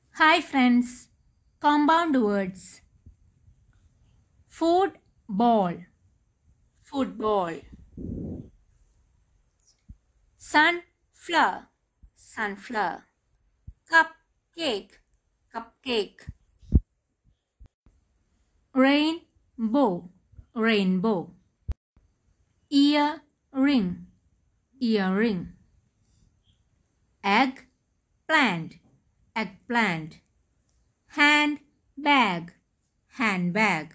Hi friends, compound words. Food ball, football. Sunflower, sunflower. Cupcake, cupcake. Rainbow, rainbow. Earring, earring. Egg plant, eggplant. Handbag, handbag.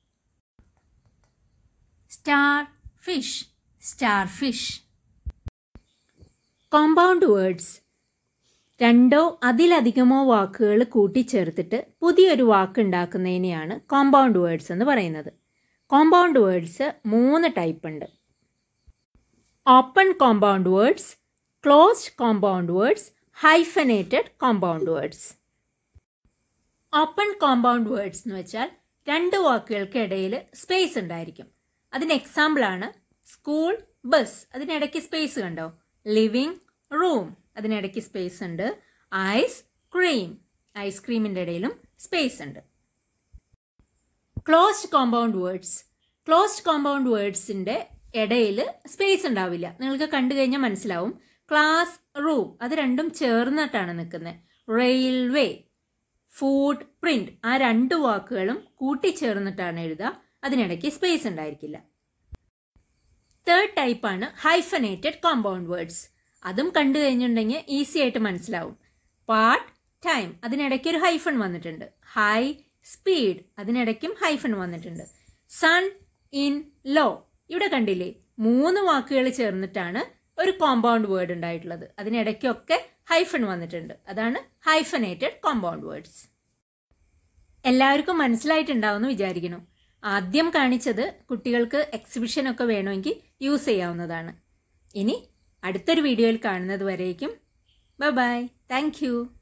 Starfish, starfish. Compound words രണ്ടോ അതിലധികമോ വാക്കുകൾ കൂട്ടിച്ചേർത്തിട്ട് പുതിയൊരു വാക്ക് ഉണ്ടാക്കുന്നതിനെയാണ് compound words എന്ന് പറയുന്നത് compound words മൂന്ന് type ഉണ്ട് open compound words closed compound words hyphenated compound words open compound words എന്ന് വെച്ചാൽ രണ്ട് വാക്കുകൾക്ക് ഇടയിൽ സ്പേസ് ഉണ്ടായിരിക്കും അതിന് എക്സാമ്പിളാണ് സ്കൂൾ ബസ് അതിനിടയ്ക്ക് സ്പേസ് കണ്ടോ ലിവിങ് റൂം അതിനിടയ്ക്ക് സ്പേസ് ഉണ്ട് ഐസ് ക്രീം ഐസ്ക്രീമിൻ്റെ ഇടയിലും സ്പേസ് ഉണ്ട് closed compound words closed compound വേർഡ്സിൻ്റെ ഇടയിൽ സ്പേസ് ഉണ്ടാവില്ല നിങ്ങൾക്ക് കണ്ടു കഴിഞ്ഞാൽ മനസ്സിലാവും ക്ലാസ് റൂം അത് രണ്ടും ചേർന്നിട്ടാണ് നിൽക്കുന്നത് റെയിൽവേ ഫുഡ് പ്രിന്റ് ആ രണ്ട് വാക്കുകളും കൂട്ടിച്ചേർന്നിട്ടാണ് എഴുതുക അതിനിടയ്ക്ക് സ്പേസ് ഉണ്ടായിരിക്കില്ല തേർഡ് ടൈപ്പാണ് ഹൈഫനേറ്റഡ് കോമ്പൗണ്ട് വേർഡ്സ് അതും കണ്ടു കഴിഞ്ഞിട്ടുണ്ടെങ്കിൽ ഈസി ആയിട്ട് മനസ്സിലാവും പാർട്ട് ടൈം അതിനിടയ്ക്ക് ഒരു ഹൈഫൺ വന്നിട്ടുണ്ട് ഹൈ സ്പീഡ് അതിനിടയ്ക്കും ഹൈഫൺ വന്നിട്ടുണ്ട് സൺ ഇൻ ലോ ഇവിടെ കണ്ടില്ലേ മൂന്ന് വാക്കുകൾ ചേർന്നിട്ടാണ് ഒരു കോമ്പൗണ്ട് വേർഡ് ഉണ്ടായിട്ടുള്ളത് അതിനിടയ്ക്കൊക്കെ ഹൈഫൺ വന്നിട്ടുണ്ട് അതാണ് ഹൈഫനേറ്റഡ് കോമ്പൗണ്ട് വേർഡ്സ് എല്ലാവർക്കും മനസ്സിലായിട്ടുണ്ടാവുമെന്ന് വിചാരിക്കണം ആദ്യം കാണിച്ചത് കുട്ടികൾക്ക് എക്സിബിഷൻ ഒക്കെ വേണമെങ്കിൽ യൂസ് ചെയ്യാവുന്നതാണ് ഇനി അടുത്തൊരു വീഡിയോയിൽ കാണുന്നത് വരേക്കും ബൈ ബൈ താങ്ക് യു